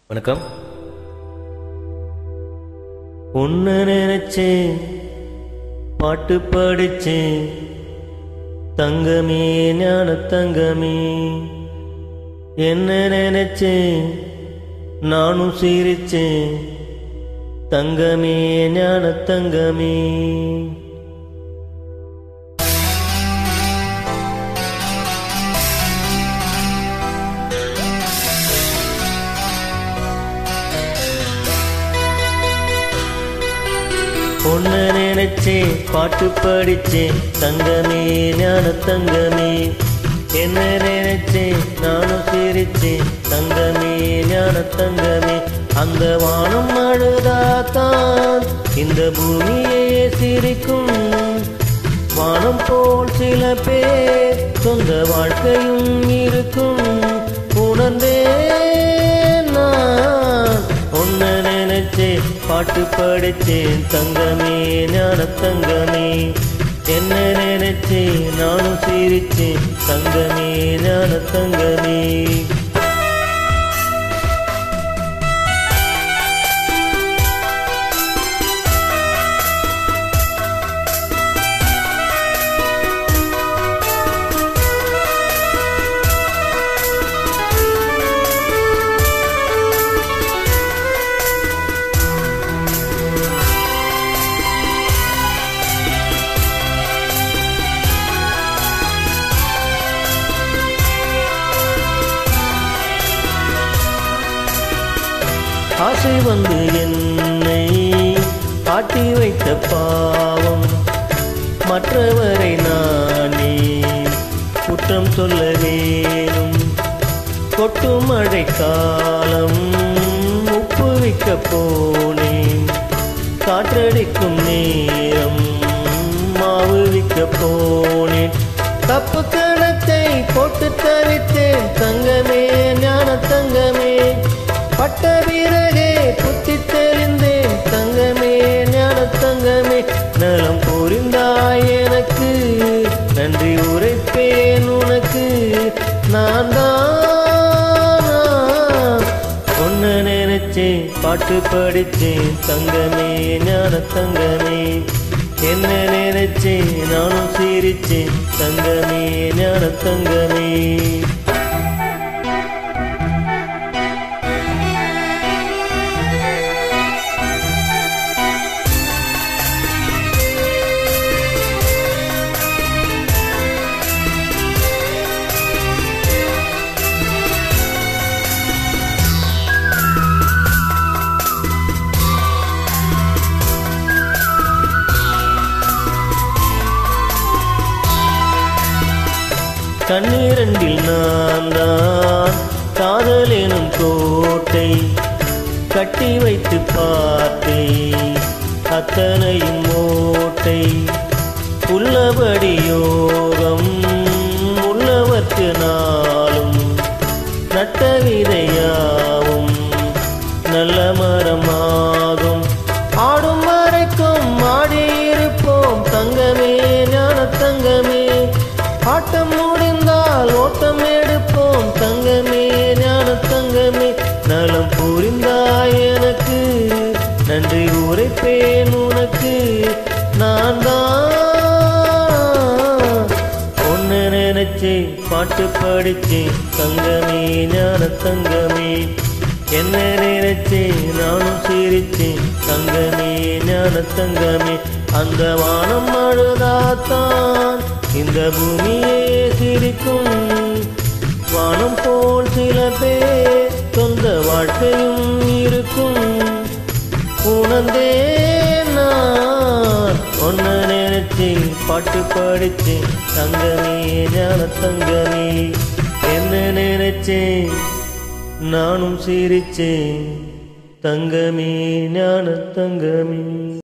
வணக்கம் உன்ன நினைச்சேன் பாட்டு படிச்சேன் தங்கமே ஞான தங்கமே என்ன நினைச்சேன் நானும் சிரிச்சேன் தங்கமே ஞான தங்கமே உன்ன நினைச்சேன் பாட்டு படிச்சேன் தங்கமே ஞான தங்கமே என்ன நினைச்சேன் நானும் சிரிச்சேன் தங்கமே ஞான தங்கமே அந்த வானம் அழுதாத்தான் இந்த பூமியே சிரிக்கும் வானம் போல் சில பேர் சொந்த வாழ்க்கையும் இருக்கும் உணர்ந்தேன் நான் உன்னை நினைச்சேன் பாட்டு படிச்சேன் தங்கமே ஞான தங்கமே என்ன நினைச்சேன் நானும் சிரிச்சேன் தங்கமே ஞான தங்கமே ஆசை வந்து என்னை ஆட்டி வைத்த பாவம் மற்றவரை நானே குற்றம் சொல்ல வேணும் கொட்டு மழை காலம் உப்பு வைக்க போனேன் காற்றடிக்கும் நேரம் மாவு விற்க போனேன் தப்பு கணத்தை போட்டு தவித்தேன் தங்கமே ஞான தங்கமே பட்ட பிறகே புத்தி தெரிந்தேன் தங்கமே ஞான தங்கமே நலம் புரிந்தாய் எனக்கு நன்றி உரைப்பேன் உனக்கு நான் தான் ஒன்னு நினைச்சேன் பாட்டு படிச்சேன் தங்கமே ஞான தங்கமே என்ன நினைச்சேன் நானும் சிரிச்சேன் தங்கமே ஞான தங்கமே கண்ணீரண்டில் நான் தான் காதலெனும் கோட்டை கட்டி வைத்து பார்த்தேன் அத்தனையும் ஓட்டை உள்ளபடி யோகம் உள்ளவர்க்கு நாளும் நட்ட விதையாவும் நல்ல மரமாகும் ஆடும் வரைக்கும் ஆடியிருப்போம் தங்கமே ஞான தங்கமே ஆட்டம் முடிந்தால் ஓட்டம் எடுப்போம் தங்கமே ஞான தங்கமே நலம் புரிந்தாய் எனக்கு நன்றி உரைப்பேன் உனக்கு நான் தான் ஒன்னு நினைச்சு பாட்டு படிச்சேன் தங்கமே ஞான தங்கமே என்ன நினைச்சு நானும் சிரிச்சேன் தங்கமே ஞான தங்கமே அந்த வானம் அழுதாத்தான் இந்த பூமியே சிரிக்கும் வானம் போல் சில பேர் சொந்த வாழ்க்கையும் இருக்கும் உணர்ந்தேன் நான் ஒன்ன நினைச்சு பாட்டு படிச்சேன் தங்கமே ஞான தங்கமே என்ன நினைச்சேன் நானும் சிரிச்சேன் தங்கமே ஞான தங்கமே